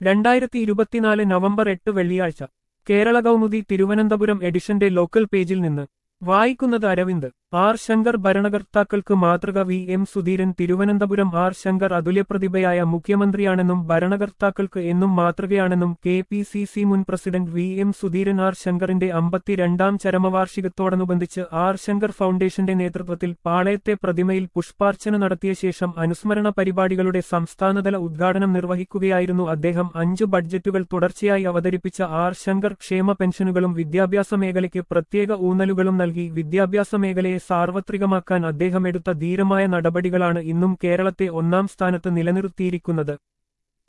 രണ്ടായിരത്തി ഇരുപത്തിനാല് നവംബർ എട്ട് വെള്ളിയാഴ്ച കേരള കൗമുദി തിരുവനന്തപുരം എഡിഷന്റെ ലോക്കൽ പേജിൽ നിന്ന് വായിക്കുന്നത് അരവിന്ദ് ആർ ശങ്കർ ഭരണകർത്താക്കൾക്ക് മാതൃക V M Sudheeran Thiruvananthapuram R Shankar അതുല്യപ്രതിഭയായ മുഖ്യമന്ത്രിയാണെന്നും ഭരണകർത്താക്കൾക്ക് എന്നും മാതൃകയാണെന്നും കെ പി സി സി മുൻ president V M Sudheeran R ശങ്കറിന്റെ അമ്പത്തിരണ്ടാം ചരമവാർഷികത്തോടനുബന്ധിച്ച് ആർ ശങ്കർ ഫൗണ്ടേഷന്റെ നേതൃത്വത്തിൽ പാളയത്തെ പ്രതിമയിൽ പുഷ്പാർച്ചന നടത്തിയ ശേഷം അനുസ്മരണ പരിപാടികളുടെ സംസ്ഥാനതല ഉദ്ഘാടനം നിർവഹിക്കുകയായിരുന്നു അദ്ദേഹം അഞ്ചു ബഡ്ജറ്റുകൾ തുടർച്ചയായി അവതരിപ്പിച്ച ആർ ശങ്കർ ക്ഷേമ പെൻഷനുകളും വിദ്യാഭ്യാസ മേഖലയ്ക്ക് പ്രത്യേക ഊന്നലുകളും നൽകി വിദ്യാഭ്യാസ മേഖലയെ സാർവത്രികമാക്കാൻ അദ്ദേഹം എടുത്ത ധീരമായ നടപടികളാണ് ഇന്നും കേരളത്തെ ഒന്നാം സ്ഥാനത്ത് നിലനിർത്തിയിരിക്കുന്നത്